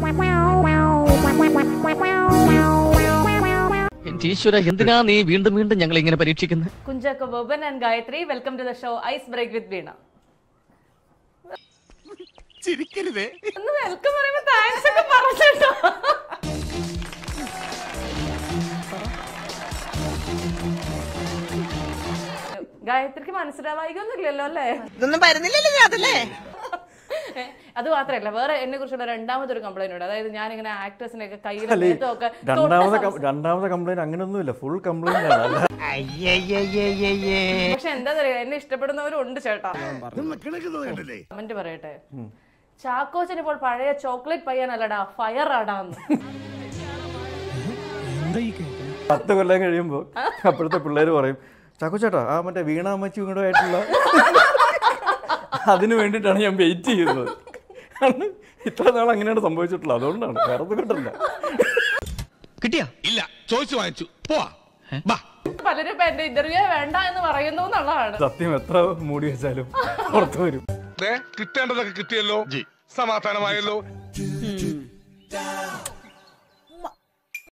എന്റെ ഈശ്വര എന്തിനാ നീ വീണ്ടും വീണ്ടും ഞങ്ങൾ ഇങ്ങനെ പരീക്ഷിക്കുന്നത് Kunchacko Boban and Gayathri welcome to the show ice break with Veena ചിരിക്കരുതേ ഒന്ന് വെൽക്കം പറയുമ്പോ താങ്ക്സ് ഒക്കെ പറഞ്ഞിട്ടോ ഗായത്രിക്ക് മനസ്സിലാവായികൊന്നുമില്ലല്ലോ അല്ലേ ഇതൊന്നും വരുന്നില്ലല്ലോ ഞാൻ അതല്ലേ ഏ, അത് മാത്രല്ല വേറെ എന്നെ കുറിച്ചുള്ള രണ്ടാമതൊരു കംപ്ലൈന്റ് ഉണ്ട് അതായത് ഞാൻ ഇങ്ങനെ ആക്ടേഴ്സിനെ ഒക്കെ കയ്യിലും അല്ലേ ഒക്കെ രണ്ടാമത്തെ കം- രണ്ടാമത്തെ കംപ്ലൈന്റ് അങ്ങനെയൊന്നുമില്ല ഫുൾ കംപ്ലൈന്റ് ആണ് അല്ല പക്ഷെ എന്താ പറയുക എന്നെ ഇഷ്ടപ്പെടുന്നവരും ഉണ്ട് ചേട്ടാ കിണക്കുന്നത് കണ്ടില്ലേ കമന്റ് പറയട്ടെ ചാക്കോച്ചൻ ഇപ്പോൾ പഴയ ചോക്ലേറ്റ് പയ്യനല്ലടാ ഫയർ ആടാന്ന് പത്ത് കൊല്ലം കഴിയുമ്പോൾ അപ്പോഴത്തെ പിള്ളേർ പറയും ചാക്കോ ചേട്ടാ ആ മറ്റേ വീണ അമ്മച്ചി കൂടെ ആയിട്ടുള്ള അതിന് വേണ്ടിയിട്ടാണ് ഞാൻ വെയിറ്റ് ചെയ്യുന്നത് കാരണം ഇത്ര നാൾ അങ്ങനെയാണ് സംഭവിച്ചിട്ടുള്ളത് അതുകൊണ്ടാണ് വേറെ ഒന്നും കൊണ്ടല്ല കിട്ടിയാ ഇല്ല ചോദിച്ചു വാങ്ങിച്ചു പോവാ ബാ പലരും ഇപ്പൊ എന്റെ ഇന്റർവ്യൂ വേണ്ട എന്ന് പറയുന്നു എന്നുള്ളതാണ് സത്യം എത്ര മൂടി വെച്ചാലും പുറത്തു വരും ദേ, കിട്ടേണ്ടതൊക്കെ കിട്ടിയല്ലോ സമാധാനമായല്ലോ